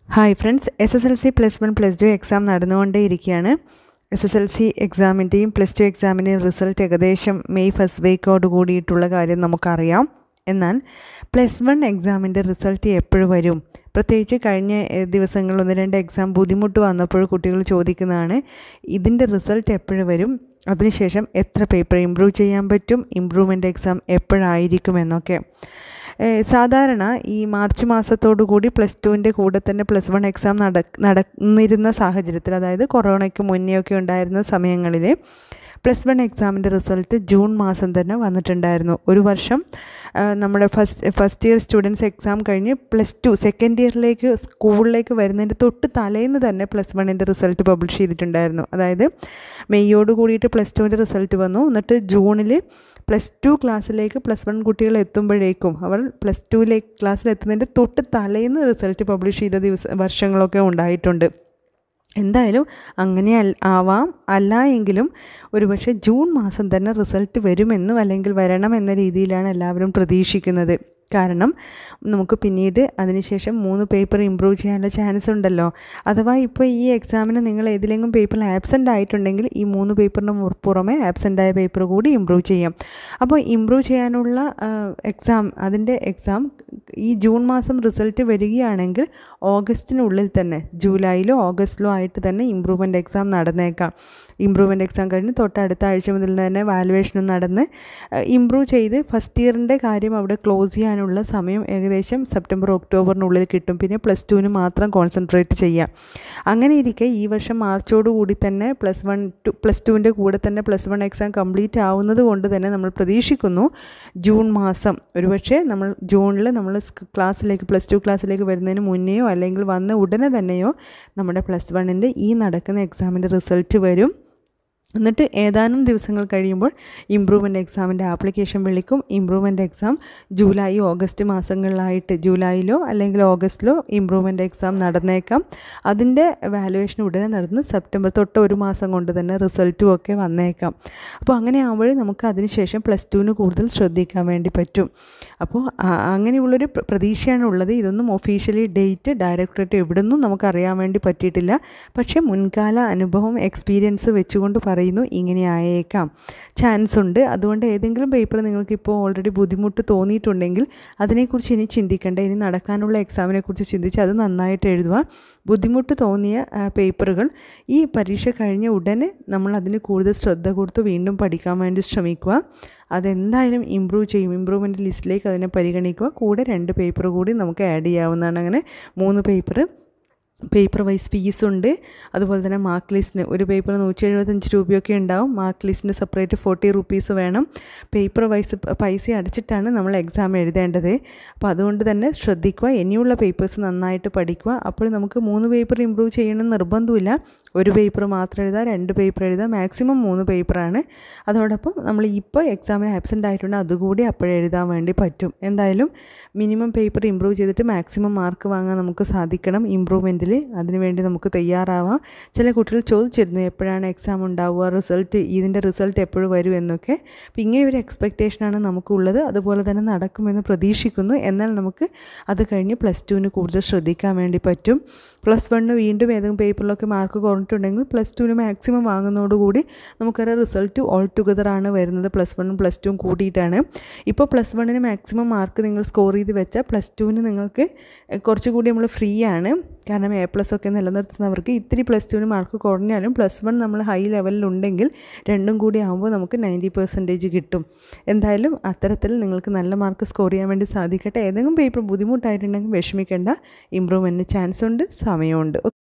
hi friends S S L C plus one plus two exam നടന്നുകൊണ്ടേ ഇരിക്കുകയാണ് S S L C എക്സാമിൻ്റെയും plus two എക്സാമിൻ്റെയും result ഏകദേശം May first വീക്കോട് കൂടിയിട്ടുള്ള കാര്യം നമുക്കറിയാം എന്നാൽ പ്ലസ് വൺ എക്സാമിൻ്റെ റിസൾട്ട് എപ്പോഴും വരും പ്രത്യേകിച്ച് കഴിഞ്ഞ എഹ്, ദിവസങ്ങളിൽ ഒന്ന് രണ്ട് എക്സാം ബുദ്ധിമുട്ട് വന്നപ്പോൾ കുട്ടികൾ ചോദിക്കുന്നതാണ് ഇതിൻ്റെ റിസൾട്ട് എപ്പോഴും വരും അതിനുശേഷം എത്ര പേപ്പർ ഇമ്പ്രൂവ് ചെയ്യാൻ പറ്റും ഇമ്പ്രൂവ്മെൻ്റ് എക്സാം എപ്പോഴായിരിക്കും എന്നൊക്കെ ഏഹ് സാധാരണ ഈ മാർച്ച് മാസത്തോടു കൂടി പ്ലസ് ടുവിൻ്റെ കൂടെ തന്നെ പ്ലസ് വൺ എക്സാം നട നടന്നിരുന്ന സാഹചര്യത്തിൽ അതായത് കൊറോണയ്ക്ക് മുന്നേ ഒക്കെ ഉണ്ടായിരുന്ന സമയങ്ങളിൽ പ്ലസ് വൺ എക്സാമിൻ്റെ റിസൾട്ട് ജൂൺ മാസം തന്നെ വന്നിട്ടുണ്ടായിരുന്നു ഒരു വർഷം ആ, നമ്മുടെ first first year students exam കഴിഞ്ഞ് പ്ലസ് ടു സെക്കൻഡ് ഇയറിലേക്ക് സ്കൂളിലേക്ക് വരുന്നതിൻ്റെ തൊട്ട് തലേന്ന് തന്നെ പ്ലസ് വണ്ണിൻ്റെ റിസൾട്ട് പബ്ലിഷ് ചെയ്തിട്ടുണ്ടായിരുന്നു അതായത് മെയ്യോട് കൂടിയിട്ട് പ്ലസ് ടുവിൻ്റെ റിസൾട്ട് വന്നു എന്നിട്ട് ജൂണിൽ പ്ലസ് ടു ക്ലാസ്സിലേക്ക് പ്ലസ് വൺ കുട്ടികൾ എത്തുമ്പോഴേക്കും അവർ പ്ലസ് ടുവിലേക്ക് ക്ലാസ്സിൽ എത്തുന്നതിൻ്റെ തൊട്ട് തലേന്ന് റിസൾട്ട് പബ്ലിഷ് ചെയ്ത ദിവസ വർഷങ്ങളൊക്കെ ഉണ്ടായിട്ടുണ്ട് എന്തായാലും അങ്ങനെ അൽ- ആവാം അല്ല എങ്കിലും ഒരുപക്ഷെ ജൂൺ മാസം തന്നെ റിസൾട്ട് വരുമെന്നും അല്ലെങ്കിൽ വരണം എന്ന രീതിയിലാണ് എല്ലാവരും പ്രതീക്ഷിക്കുന്നത് കാരണം നമുക്ക് പിന്നീട് അതിനുശേഷം മൂന്ന് പേപ്പർ ഇമ്പ്രൂവ് ചെയ്യാനുള്ള ചാൻസ് ഉണ്ടല്ലോ അഥവാ ഇപ്പോൾ ഈ എക്സാമിന് നിങ്ങൾ ഏതിലെങ്കിലും പേപ്പറിൽ ആബ്സെൻ്റ് ആയിട്ടുണ്ടെങ്കിൽ ഈ മൂന്ന് പേപ്പറിന് മു- പുറമെ ആബ്സെൻ്റ് ആയ പേപ്പർ കൂടി ഇമ്പ്രൂവ് ചെയ്യാം അപ്പോൾ ഇമ്പ്രൂവ് ചെയ്യാനുള്ള എക്സാം അതിൻ്റെ എക്സാം ഈ ജൂൺ മാസം റിസൾട്ട് വരികയാണെങ്കിൽ ഓഗസ്റ്റിനുള്ളിൽ തന്നെ ജൂലൈയിലോ ഓഗസ്റ്റിലോ ആയിട്ട് തന്നെ ഇമ്പ്രൂവ്മെൻ്റ് എക്സാം നടന്നേക്കാം ഇമ്പ്രൂവ്മെൻ്റ് എക്സാം കഴിഞ്ഞ് തൊട്ടടുത്ത ആഴ്ച മുതൽ തന്നെ വാലുവേഷനും നടന്ന് ഇമ്പ്രൂവ് ചെയ്ത് ഫസ്റ്റ് ഇയറിൻ്റെ കാര്യം അവിടെ ക്ലോസ് ചെയ്യാനുള്ള സമയം ഏകദേശം സെപ്റ്റംബർ ഒക്ടോബറിനുള്ളിൽ കിട്ടും പിന്നെ പ്ലസ് ടുവിന് മാത്രം കോൺസെൻട്രേറ്റ് ചെയ്യാം അങ്ങനെ ഇരിക്കെ ഈ വർഷം മാർച്ചോട് കൂടി തന്നെ പ്ലസ് വൺ ടു പ്ലസ് ടുവിൻ്റെ കൂടെ തന്നെ പ്ലസ് വൺ എക്സാം കംപ്ലീറ്റ് ആവുന്നത് കൊണ്ട് തന്നെ നമ്മൾ പ്രതീക്ഷിക്കുന്നു ജൂൺ മാസം ഒരുപക്ഷെ നമ്മൾ ജൂണിൽ നമ്മൾ സ് ക്ലാസ്സിലേക്ക് പ്ലസ് ടു ക്ലാസ്സിലേക്ക് വരുന്നതിന് മുന്നെയോ അല്ലെങ്കിൽ വന്ന ഉടനെ തന്നെയോ നമ്മുടെ പ്ലസ് വണ്ണിൻ്റെ ഈ നടക്കുന്ന എക്സാമിൻ്റെ റിസൾട്ട് വരും എന്നിട്ട് ഏതാനും ദിവസങ്ങൾ കഴിയുമ്പോൾ ഇമ്പ്രൂവ്മെൻ്റ് എക്സാമിൻ്റെ ആപ്ലിക്കേഷൻ വിളിക്കും ഇമ്പ്രൂവ്മെൻ്റ് എക്സാം ജൂലൈ ഓഗസ്റ്റ് മാസങ്ങളിലായിട്ട് ജൂലൈയിലോ അല്ലെങ്കിൽ ഓഗസ്റ്റിലോ ഇമ്പ്രൂവ്മെൻ്റ് എക്സാം നടന്നേക്കാം അതിൻ്റെ വാലുവേഷൻ ഉടനെ നടന്ന് സെപ്റ്റംബർ തൊട്ട് ഒരു മാസം കൊണ്ട് തന്നെ റിസൾട്ടും ഒക്കെ വന്നേക്കാം അപ്പോൾ അങ്ങനെ ആകുമ്പോൾ നമുക്ക് അതിനുശേഷം പ്ലസ് ടുവിന് കൂടുതൽ ശ്രദ്ധിക്കാൻ വേണ്ടി പറ്റും അപ്പോൾ ആ- അങ്ങനെയുള്ളൊരു പ്ര- പ്രതീക്ഷയാണ് ഉള്ളത് ഇതൊന്നും ഒഫീഷ്യലി ഡേറ്റ് ഡയറക്ടറേറ്റ് എവിടെ നിന്നും നമുക്കറിയാൻ വേണ്ടി പറ്റിയിട്ടില്ല പക്ഷേ മുൻകാല അനുഭവം എക്സ്പീരിയൻസ് വെച്ചുകൊണ്ട് പറയുന്നു ഇങ്ങനെ ആയേക്കാം ചാൻസ് ഉണ്ട് അതുകൊണ്ട് ഏതെങ്കിലും പേപ്പർ നിങ്ങൾക്ക് ഇപ്പോൾ ഓൾറെഡി ബുദ്ധിമുട്ട് തോന്നിയിട്ടുണ്ടെങ്കിൽ അതിനെക്കുറിച്ച് ഇനി ചിന്തിക്കേണ്ട ഇനി നടക്കാനുള്ള എക്സാമിനെ കുറിച്ച് ചിന്തിച്ച് അത് നന്നായിട്ട് എഴുതുക ബുദ്ധിമുട്ട് തോന്നിയ ആ, പേപ്പറുകൾ ഈ പരീക്ഷ കഴിഞ്ഞ ഉടനെ നമ്മൾ അതിന് കൂടുതൽ ശ്രദ്ധ കൊടുത്ത് വീണ്ടും പഠിക്കാൻ വേണ്ടി ശ്രമിക്കുക അതെന്തായാലും ഇമ്പ്രൂവ് ചെയ്യും ഇമ്പ്രൂവ്മെൻറ്റ് ലിസ്റ്റിലേക്ക് അതിനെ പരിഗണിക്കുക കൂടെ രണ്ട് പേപ്പർ കൂടി നമുക്ക് ആഡ് ചെയ്യാവുന്നതാണ് അങ്ങനെ മൂന്ന് പേപ്പർ പേപ്പർ വൈസ് ഫീസുണ്ട് അതുപോലെ തന്നെ മാർക്ക് ലിസ്റ്റിന് ഒരു പേപ്പർ നൂറ്റി എഴുപത്തഞ്ച് രൂപയൊക്കെ ഉണ്ടാവും മാർക്ക് ലിസ്റ്റിന് സെപ്പറേറ്റ് ഫോർട്ടി റുപ്പീസ് വേണം പേപ്പർ വൈസ് പ- പൈസ അടിച്ചിട്ടാണ് നമ്മൾ എക്സാം എഴുതേണ്ടത് അപ്പോൾ അതുകൊണ്ട് തന്നെ ശ്രദ്ധിക്കുക ഇനിയുള്ള പേപ്പേഴ്സ് നന്നായിട്ട് പഠിക്കുക അപ്പോൾ നമുക്ക് മൂന്ന് പേപ്പർ ഇമ്പ്രൂവ് ചെയ്യണം നിർബന്ധമില്ല ഒരു പേപ്പർ മാത്രം എഴുതാം രണ്ട് പേപ്പർ എഴുതാം മാക്സിമം മൂന്ന് പേപ്പറാണ് അതോടൊപ്പം നമ്മൾ ഇപ്പോൾ എക്സാമിന് ആബ്സെൻ്റ് ആയിട്ടുണ്ട് അതുകൂടി അപ്പോഴേ എഴുതാൻ വേണ്ടി പറ്റും എന്തായാലും മിനിമം പേപ്പർ ഇമ്പ്രൂവ് ചെയ്തിട്ട് മാക്സിമം മാർക്ക് വാങ്ങാൻ നമുക്ക് സാധിക്കണം ഇമ്പ്രൂവ്മെൻറ്റിൽ അതിനുവേണ്ടി നമുക്ക് തയ്യാറാവാം ചില കുട്ടികൾ ചോദിച്ചിരുന്നു എപ്പോഴാണ് എക്സാം ഉണ്ടാവുക റിസൾട്ട് ഇതിൻ്റെ റിസൾട്ട് എപ്പോഴും വരും എന്നൊക്കെ അപ്പോൾ ഇങ്ങനെ ഒരു എക്സ്പെക്റ്റേഷനാണ് നമുക്കുള്ളത് അതുപോലെ തന്നെ നടക്കുമെന്ന് പ്രതീക്ഷിക്കുന്നു എന്നാൽ നമുക്ക് അത് കഴിഞ്ഞ് പ്ലസ് ടുവിന് കൂടുതൽ ശ്രദ്ധിക്കാൻ വേണ്ടി പറ്റും പ്ലസ് വണ്ണ് വീണ്ടും ഏതെങ്കിലും പേപ്പറിലൊക്കെ മാർക്ക് കുറഞ്ഞിട്ടുണ്ടെങ്കിൽ പ്ലസ് ടുവിന് മാക്സിമം വാങ്ങുന്നതോടുകൂടി നമുക്കറിയാം റിസൾട്ട് ഓൾ ടുഗദർ ആണ് വരുന്നത് പ്ലസ് വണ്ണും പ്ലസ് ടുവും കൂടിയിട്ടാണ് ഇപ്പോൾ പ്ലസ് വണ്ണിന് മാക്സിമം മാർക്ക് നിങ്ങൾ സ്കോർ ചെയ്ത് വെച്ചാൽ പ്ലസ് ടുവിന് നിങ്ങൾക്ക് എഹ്, കുറച്ചുകൂടി നമ്മൾ ഫ്രീ ആണ് കാരണം എ പ്ലസ് ഒക്കെ നിലനിർത്തുന്നവർക്ക് ഇത്തിരി പ്ലസ് ടുവിന് മാർക്ക് കുറഞ്ഞാലും പ്ലസ് വൺ നമ്മൾ ഹൈ ലെവലിലുണ്ടെങ്കിൽ രണ്ടും കൂടി ആകുമ്പോൾ നമുക്ക് നയൻറ്റി പെർസെൻറ്റേജ് കിട്ടും എന്തായാലും അത്തരത്തിൽ നിങ്ങൾക്ക് നല്ല മാർക്ക് സ്കോർ ചെയ്യാൻ വേണ്ടി സാധിക്കട്ടെ ഏതെങ്കിലും പേപ്പർ ബുദ്ധിമുട്ടായിട്ടുണ്ടെങ്കിൽ വിഷമിക്കേണ്ട ഇമ്പ്രൂവ്മെൻറ്റിന് ചാൻസ് ഉണ്ട് സമയമുണ്ട്